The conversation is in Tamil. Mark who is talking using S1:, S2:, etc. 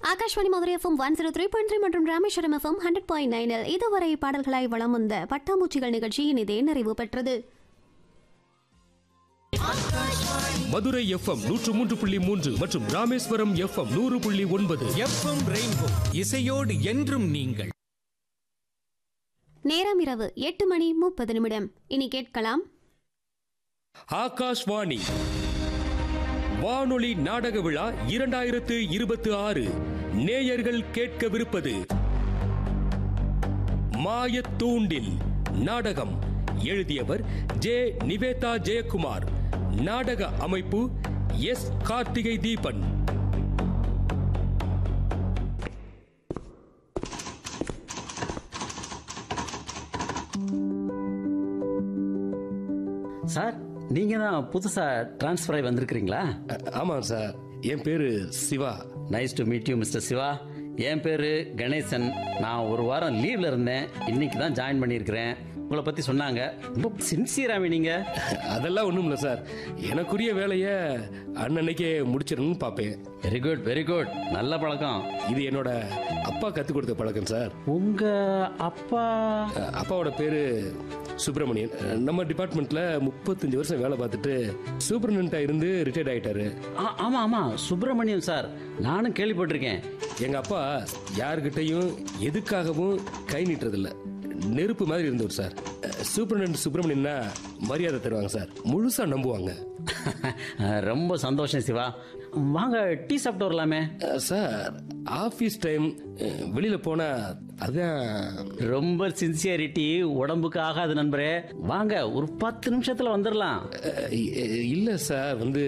S1: Akashvani Madurai FM one zero three point three மற்றும் ராமேஸ்வரம் எஃப்எம் ஹண்ட்ரட் பாயிண்ட் நைனில் இதுவரை பாடல்களாய் வளம் வந்த பட்டாம்பூச்சிகள் நிகழ்ச்சியின் இதே நிறைவு பெற்றது
S2: மதுரை எஃப்எம் நூற்று மூன்று புள்ளி மூன்று மற்றும் ராமேஸ்வரம் எஃப்எம் நூறு புள்ளி ஒன்பது
S3: எஃப்எம் ரெயின்போ இசையோடு என்றும் நீங்கள்
S1: நேரம் இரவு எட்டு மணி முப்பது நிமிடம் இனி கேட்கலாம்
S2: ஆகாஷ்வாணி வானொலி நாடக விழா இரண்டாயிரத்து இருபத்தி ஆறு நேயர்கள் கேட்கவிருப்பது மாயத்தூண்டில் நாடகம் எழுதியவர் ஜே நிவேதா ஜெயக்குமார் நாடக அமைப்பு எஸ் கார்த்திகை தீபன்
S4: சார் நீங்க தான் புதுசா டிரான்ஸ்ஃபர் ஆகி வந்திருக்கிறீங்களா
S2: ஆமாம் சார் என் பேரு Siva
S4: nice to meet you mister Siva என் பேரு கணேசன் நான் ஒரு வாரம் லீவ்ல இருந்தேன் இன்னைக்கு தான் ஜாயின் பண்ணியிருக்கிறேன் உங்களை பத்தி சொன்னாங்க ரொம்ப சின்சியராமே நீங்க
S2: அதெல்லாம் ஒன்றும் இல்லை சார் எனக்குரிய வேலையை அன்னன்னைக்கே முடிச்சிடணும்னு பார்ப்பேன்
S4: வெரி குட் வெரி குட் நல்ல பழக்கம்
S2: இது என்னோட அப்பா கற்றுக் கொடுத்த பழக்கம் சார்
S4: உங்க அப்பா
S2: அஹ் அப்பாவோட பேரு சுப்பிரமணியன் அஹ் நம்ம டிபார்ட்மெண்ட்ல முப்பத்தஞ்சு வருஷம் வேலை பார்த்துட்டு சூப்பரண்டா இருந்து ரிட்டையர்ட் ஆயிட்டாரு
S4: ஆ- ஆமா ஆமா சுப்பிரமணியம் சார் நானும் கேள்விப்பட்டிருக்கேன்
S2: எங்க அப்பா யாருக்கிட்டையும் எதுக்காகவும் கை நீட்டுறதில்ல நெருப்பு மாதிரி இருந்தவர் சார் சூப்பரண்ட் சுப்பிரமணியன்னா மரியாதை தருவாங்க சார் முழுசா நம்புவாங்க
S4: ரொம்ப சந்தோஷம் சிவா வாங்க டீ சாப்பிட்டு வரலாமே
S2: அஹ் சார் ஆஃபீஸ் டைம் வெளியில போனா அதான்
S4: ரொம்ப சின்சியரிட்டி உடம்புக்கு ஆகாது நண்பரே வாங்க ஒரு பத்து நிமிஷத்துல வந்துடலாம்
S2: அஹ் இ- இல்ல சார் வந்து